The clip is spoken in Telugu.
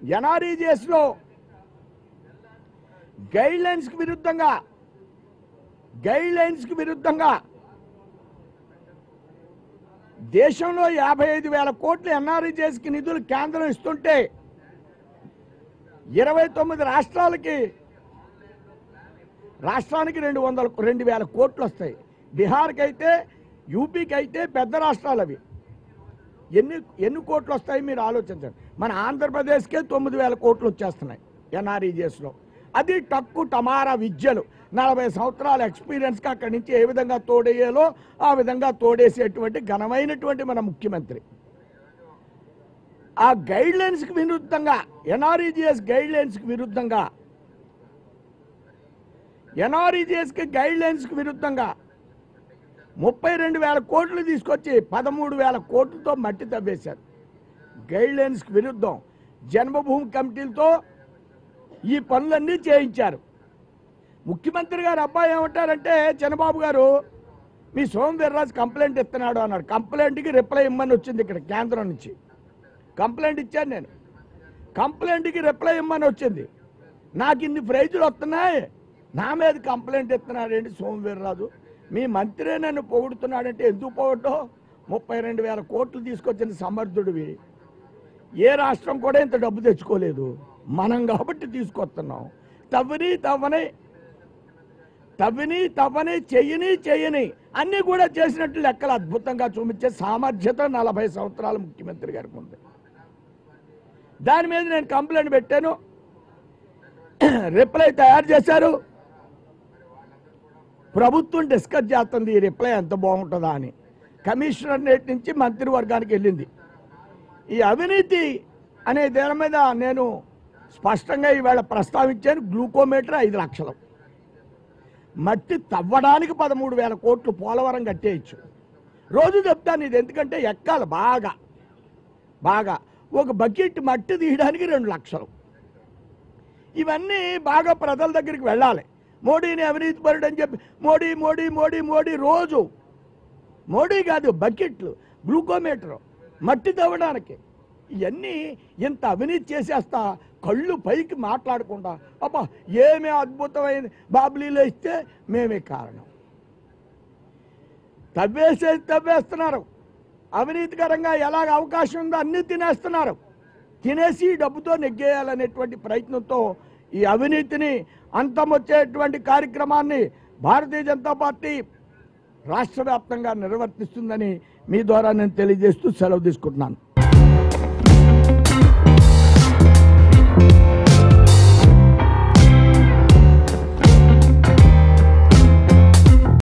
ఎన్ఆర్ఈజిఎస్లో గైడ్ లైన్స్కి విరుద్ధంగా గైడ్ లైన్స్కి విరుద్ధంగా దేశంలో యాభై ఐదు వేల కోట్ల ఎన్ఆర్ఈజిఎస్కి నిధులు కేంద్రం ఇస్తుంటే ఇరవై తొమ్మిది రాష్ట్రాలకి రాష్ట్రానికి రెండు వందల రెండు వేల కోట్లు వస్తాయి బీహార్కి అయితే యూపీకి అయితే పెద్ద రాష్ట్రాలు అవి ఎన్ని ఎన్ని కోట్లు వస్తాయి మీరు ఆలోచించండి మన ఆంధ్రప్రదేశ్కే తొమ్మిది వేల కోట్లు వచ్చేస్తున్నాయి ఎన్ఆర్ఈజిఎస్లో అది టక్కు టమారా విద్యలు నలభై సంవత్సరాల ఎక్స్పీరియన్స్కి అక్కడి నుంచి ఏ విధంగా తోడేయాలో ఆ విధంగా తోడేసేటువంటి ఘనమైనటువంటి మన ముఖ్యమంత్రి ఆ గైడ్ లైన్స్కి విరుద్ధంగా ఎన్ఆర్ఈజిఎస్ గైడ్ లైన్స్కి విరుద్ధంగా ఎన్ఆర్ఈజిఎస్కి గైడ్ లైన్స్కి విరుద్ధంగా ముప్పై రెండు వేల కోట్లు తీసుకొచ్చి పదమూడు వేల కోట్లతో మట్టి తవ్వేశారు గైడ్ లైన్స్కి విరుద్ధం జన్మభూమి కమిటీలతో ఈ పనులన్నీ చేయించారు ముఖ్యమంత్రి గారు అబ్బాయి ఏమంటారంటే చంద్రబాబు గారు మీ సోమ వీర్రాజు కంప్లైంట్ ఇస్తున్నాడు అన్నాడు కంప్లైంట్కి రిప్లై ఇమ్మని వచ్చింది ఇక్కడ కేంద్రం నుంచి కంప్లైంట్ ఇచ్చాను నేను కంప్లైంట్కి రిప్లై ఇమ్మని వచ్చింది నాకు ఇన్ని ప్రైజులు వస్తున్నాయి నా మీద కంప్లైంట్ ఇస్తున్నాడేంటి సోమవీర్రాజు మీ మంత్రే నన్ను పొగుడుతున్నాడంటే ఎందుకు పోగొట్టో ముప్పై రెండు వేల కోట్లు తీసుకొచ్చిన సమర్థుడివి ఏ రాష్ట్రం కూడా ఇంత డబ్బు తెచ్చుకోలేదు మనం కాబట్టి తీసుకొస్తున్నాం తవ్వని తవ్వని తవ్విని తవ్వని చెయ్యని చెయ్యని అన్నీ కూడా చేసినట్టు లెక్కలు అద్భుతంగా చూపించే సామర్థ్యత నలభై సంవత్సరాల ముఖ్యమంత్రి గారికి ఉంది దాని మీద నేను కంప్లైంట్ పెట్టాను రిప్లై తయారు చేశారు ప్రభుత్వం డిస్కస్ చేస్తుంది ఈ రిప్లై ఎంత బాగుంటుందా అని కమిషనర్ నేటి నుంచి మంత్రివర్గానికి వెళ్ళింది ఈ అవినీతి అనే దేని మీద నేను స్పష్టంగా ఈవేళ ప్రస్తావించాను గ్లూకోమీటర్ ఐదు లక్షలు మట్టి తవ్వడానికి పదమూడు వేల కోట్లు పోలవరం కట్టేయచ్చు రోజు చెప్తాను ఇది ఎందుకంటే ఎక్కాలి బాగా బాగా ఒక బకెట్ మట్టి తీయడానికి రెండు లక్షలు ఇవన్నీ బాగా ప్రజల దగ్గరికి వెళ్ళాలి మోడీని అవినీతి పరుడు అని చెప్పి మోడీ మోడీ మోడీ మోడీ రోజు మోడీ కాదు బకెట్లు గ్లూకోమీటర్ మట్టి తవ్వడానికి ఇవన్నీ ఇంత అవినీతి చేసేస్తా కళ్ళు పైకి మాట్లాడకుండా అబ్బా ఏమి అద్భుతమైన బాబ్లీలో ఇస్తే మేమే కారణం తవ్వేసేది తవ్వేస్తున్నారు అవినీతికరంగా ఎలాగ అవకాశం ఉందో అన్నీ తినేస్తున్నారు తినేసి ఈ డబ్బుతో నెగ్గేయాలనేటువంటి ప్రయత్నంతో ఈ అవినీతిని అంతమొచ్చేటువంటి కార్యక్రమాన్ని భారతీయ జనతా పార్టీ రాష్ట్ర వ్యాప్తంగా నిర్వర్తిస్తుందని మీ ద్వారా నేను తెలియజేస్తూ సెలవు తీసుకుంటున్నాను